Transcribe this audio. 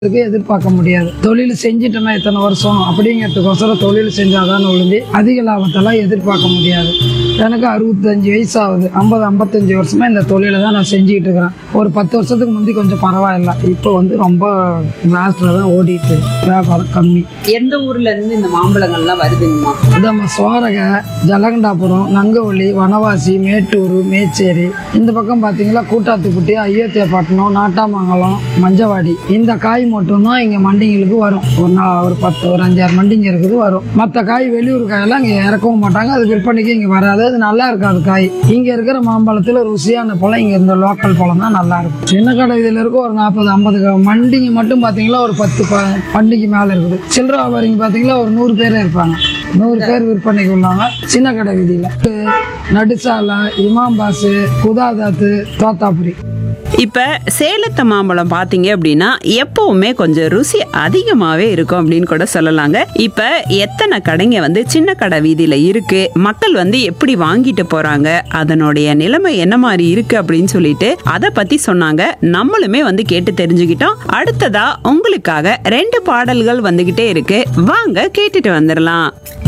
இதுக்கு எதிர்பார்க்க முடியாது தொழில் செஞ்சுட்டோம்னா இத்தனை வருஷம் அப்படிங்கிறதுக்கோசரம் தொழில் செஞ்சாதான் ஒழிஞ்சு அதிக லாபத்தெல்லாம் எதிர்பார்க்க முடியாது எனக்கு அறுபத்தஞ்சு வயசு ஆகுது ஐம்பது ஐம்பத்தஞ்சு வருஷமா இந்த தொழிலை தான் நான் செஞ்சுக்கிட்டு இருக்கிறேன் ஒரு பத்து வருஷத்துக்கு முந்தி கொஞ்சம் பரவாயில்ல இப்போ வந்து ரொம்ப லாஸ்ட்ல தான் ஓடிட்டு இருக்கு. வியாபாரம் கம்மி எந்த ஊர்ல இருந்து இந்த மாம்பழங்கள்லாம் வருதுங்கம்மா நம்ம சோரகை ஜலகண்டாபுரம் நங்கவள்ளி வனவாசி மேட்டூர் மேச்சேரி இந்த பக்கம் பார்த்தீங்களா கூட்டாத்துக்குட்டி அயோத்தியாப்பட்டினம் நாட்டாமங்கலம் மஞ்சவாடி இந்த காய் மட்டும்தான் இங்கே மண்டிங்களுக்கு வரும் ஒரு நா ஒரு பத்து ஒரு அஞ்சாறு மண்டிங்க இருக்குது வரும் மற்ற காய் வெளியூர் காயெல்லாம் இங்கே இறக்கவும் மாட்டாங்க அது விற்பனைக்கு இங்கே வராது அது நல்லா இருக்காது காய் இங்கே இருக்கிற மாம்பழத்தில் ருசியான பழம் இங்கே இந்த லோக்கல் பழம் தான் நல்லா இருக்கும் சின்ன கடை இதில் இருக்க ஒரு நாற்பது ஐம்பது மண்டிங்க மட்டும் பார்த்தீங்களா ஒரு பத்து ப வண்டிக்கு மேலே இருக்குது சில்லற வியாபாரிங்க பார்த்தீங்களா ஒரு நூறு பேரே இருப்பாங்க நூறு பேர் விற்பனைக்கு உள்ளாங்க சின்ன கடை வீதியில் நடுசாலை இமாம்பாசு குதாதாத்து தோத்தாபுரி இப்ப சேலத்து மாம்பழம் பாத்தீங்க அப்படின்னா எப்பவுமே கொஞ்சம் ருசி அதிகமாவே இருக்கும் அப்படின்னு கூட சொல்லலாங்க இப்ப எத்தனை கடைங்க வந்து சின்ன கடை வீதியில இருக்கு மக்கள் வந்து எப்படி வாங்கிட்டு போறாங்க அதனுடைய நிலைமை என்ன மாதிரி இருக்கு அப்படின்னு சொல்லிட்டு அதை பத்தி சொன்னாங்க நம்மளுமே வந்து கேட்டு தெரிஞ்சுக்கிட்டோம் அடுத்ததா உங்களுக்காக ரெண்டு பாடல்கள் வந்துகிட்டே இருக்கு வாங்க கேட்டுட்டு வந்துடலாம்